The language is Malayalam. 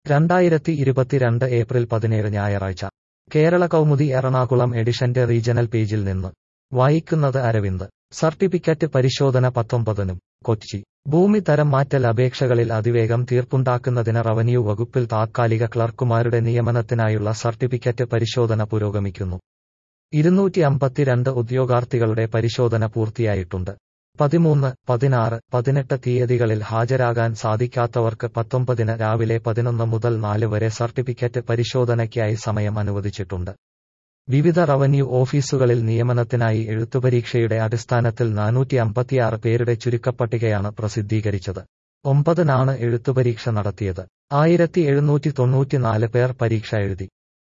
രണ്ടായിരത്തി ഇരുപത്തിരണ്ട് ഏപ്രിൽ പതിനേഴ് ഞായറാഴ്ച കേരള കൗമുദി എറണാകുളം എഡിഷന്റെ റീജണൽ പേജിൽ നിന്ന് വായിക്കുന്നത് അരവിന്ദ് സർട്ടിഫിക്കറ്റ് പരിശോധന പത്തൊമ്പതിനും കൊച്ചി ഭൂമി തരം മാറ്റൽ അപേക്ഷകളിൽ അതിവേഗം തീർപ്പുണ്ടാക്കുന്നതിന് റവന്യൂ വകുപ്പിൽ താത്കാലിക ക്ലർക്കുമാരുടെ നിയമനത്തിനായുള്ള സർട്ടിഫിക്കറ്റ് പരിശോധന പുരോഗമിക്കുന്നു ഇരുന്നൂറ്റി അമ്പത്തിരണ്ട് ഉദ്യോഗാർത്ഥികളുടെ പരിശോധന പൂർത്തിയായിട്ടുണ്ട് പതിമൂന്ന് പതിനാറ് പതിനെട്ട് തീയതികളിൽ ഹാജരാകാൻ സാധിക്കാത്തവർക്ക് പത്തൊമ്പതിന് രാവിലെ പതിനൊന്ന് മുതൽ നാല് വരെ സർട്ടിഫിക്കറ്റ് പരിശോധനയ്ക്കായി സമയം അനുവദിച്ചിട്ടുണ്ട് വിവിധ റവന്യൂ ഓഫീസുകളിൽ നിയമനത്തിനായി എഴുത്തുപരീക്ഷയുടെ അടിസ്ഥാനത്തിൽ നാനൂറ്റി അമ്പത്തിയാറ് പേരുടെ ചുരുക്കപ്പട്ടികയാണ് പ്രസിദ്ധീകരിച്ചത് ഒമ്പതിനാണ് എഴുത്തുപരീക്ഷ നടത്തിയത് ആയിരത്തി എഴുന്നൂറ്റി തൊണ്ണൂറ്റിനാല് പേർ പരീക്ഷ എഴുതി